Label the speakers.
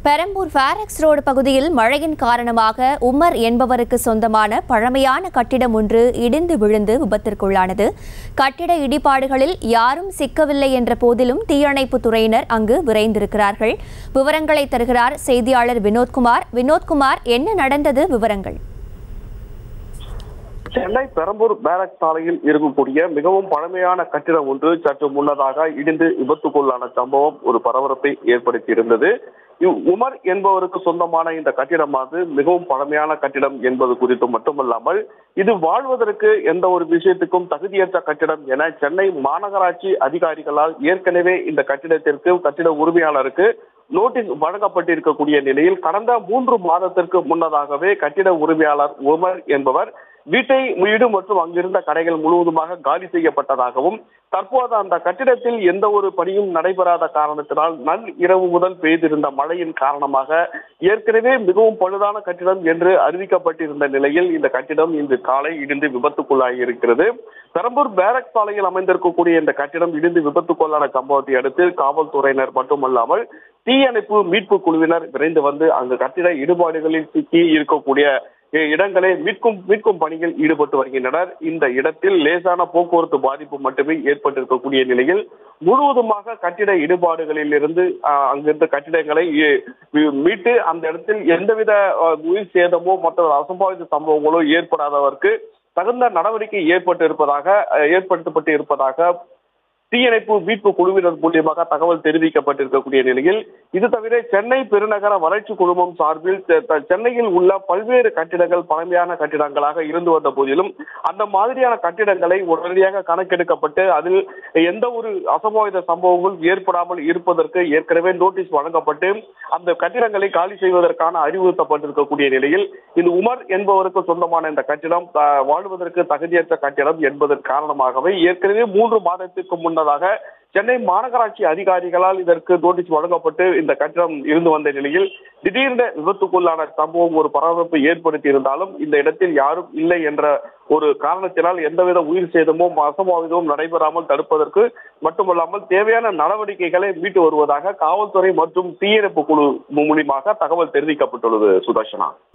Speaker 1: Perambur Farex road பகுதியில் மழையின் காரணமாக உமர் என்பவருக்கு சொந்தமான பழமையான கட்டிடம் ஒன்று இடிந்து விழுந்து விபத்திற்குள்ளானது கட்டிட இடிபாடுகளில் யாரும் சிக்கவில்லை என்ற போதிலும் தீயணைப்பு துறையினர் அங்கு விரைந்திருக்கிறார்கள் விவரங்களை தருகிறார் செய்தியாளர் வினோத்குமார் வினோத்குமார் என்ன நடந்தது விவரங்கள்
Speaker 2: சென்னை பெரம்பூர் பேரக் சாலையில் இருக்கக்கூடிய மிகவும் பழமையான கட்டிடம் ஒன்று சற்று முன்னதாக இடிந்து விபத்துக்குள்ளான சம்பவம் ஒரு பரபரப்பை ஏற்படுத்தி இருந்தது இவ் உமர் என்பவருக்கு சொந்தமான இந்த கட்டிடமானது மிகவும் பழமையான கட்டிடம் என்பது குறித்து மட்டுமல்லாமல் இது வாழ்வதற்கு எந்த ஒரு விஷயத்துக்கும் தகுதியற்ற கட்டிடம் என சென்னை மாநகராட்சி அதிகாரிகளால் ஏற்கனவே இந்த கட்டிடத்திற்கு கட்டிட உரிமையாளருக்கு நோட்டீஸ் வழங்கப்பட்டிருக்கக்கூடிய நிலையில் கடந்த மூன்று மாதத்திற்கு முன்னதாகவே கட்டிட உரிமையாளர் உமர் என்பவர் வீட்டை வீடு மற்றும் அங்கிருந்த கடைகள் முழுவதுமாக காலி செய்யப்பட்டதாகவும் தற்போது அந்த கட்டிடத்தில் எந்த ஒரு பணியும் நடைபெறாத காரணத்தினால் நள் இரவு முதல் பெய்திருந்த மழையின் காரணமாக ஏற்கனவே மிகவும் பழுதான கட்டிடம் என்று அறிவிக்கப்பட்டிருந்த நிலையில் இந்த கட்டிடம் இன்று காலை இடிந்து விபத்துக்குள்ளாகி இருக்கிறது பெரம்பூர் பேரக் சாலையில் அமைந்திருக்கக்கூடிய இந்த கட்டிடம் இடிந்து விபத்துக்குள்ளான சம்பவத்தை அடுத்து காவல்துறையினர் மட்டுமல்லாமல் தீயணைப்பு மீட்பு குழுவினர் விரைந்து வந்து அங்கு கட்டிட இடுபாடுகளில் சிக்கி இருக்கக்கூடிய இடங்களை மீட்கும் மீட்கும் பணியில் ஈடுபட்டு வருகின்றனர் இந்த இடத்தில் லேசான போக்குவரத்து பாதிப்பு மட்டுமே ஏற்பட்டிருக்கக்கூடிய நிலையில் முழுவதுமாக கட்டிட இடுபாடுகளில் இருந்து ஆஹ், அங்கிருந்த கட்டிடங்களை இ- மீட்டு அந்த இடத்தில் எந்தவித ஆஹ், உயிர் சேதமோ மற்ற அசம்பாவித சம்பவங்களோ ஏற்படாதவருக்கு தகுந்த நடவடிக்கை ஏற்பட்டு இருப்பதாக அஹ், ஏற்படுத்தப்பட்டு இருப்பதாக தீயணைப்பு மீட்பு குழுவினர் மூலியமாக தகவல் தெரிவிக்கப்பட்டிருக்கக்கூடிய நிலையில் இது தவிர சென்னை பெருநகர வளர்ச்சி குழுமம் சார்பில் செ- த- சென்னையில் உள்ள பல்வேறு கட்டிடங்கள் பழமையான கட்டிடங்களாக இருந்து வந்த போதிலும் அந்த மாதிரியான கட்டிடங்களை உடனடியாக கணக்கெடுக்கப்பட்டு அதில் எந்த ஒரு அசம்பாவித சம்பவங்கள் ஏற்படாமல் இருப்பதற்கு ஏற்கனவே நோட்டீஸ் வழங்கப்பட்டு அந்த கட்டிடங்களை காலி செய்வதற்கான அறிவுறுத்தப்பட்டிருக்கக்கூடிய நிலையில் இந்த உமர் என்பவருக்கு சொந்தமான இந்த கட்டிடம் அஹ், வாழ்வதற்கு தகுதியற்ற கட்டிடம் என்பதன் காரணமாகவே ஏற்கனவே மூன்று மாதத்திற்கு முன்னதாக சென்னை மாநகராட்சி அதிகாரிகளால் இதற்கு நோட்டீஸ் வழங்கப்பட்டு இந்த கட்டிடம் இருந்து வந்த நிலையில் திடீர்னு விபத்துக்குள்ளான சம்பவம் ஒரு பரபரப்பை ஏற்படுத்தி இருந்தாலும் இந்த இடத்தில் யாரும் இல்லை என்ற ஒரு காரணத்தினால் எந்தவித உயிர் சேதமோ அசம்பாவிதமும் நடைபெறாமல் தடுப்பதற்கு மட்டுமல்லாமல் தேவையான நடவடிக்கைகளை மீட்டு வருவதாக காவல்துறை மற்றும் தீயணைப்பு குழு மூலியமாக தகவல் தெரிவிக்கப்பட்டுள்ளது சுதர்ஷனா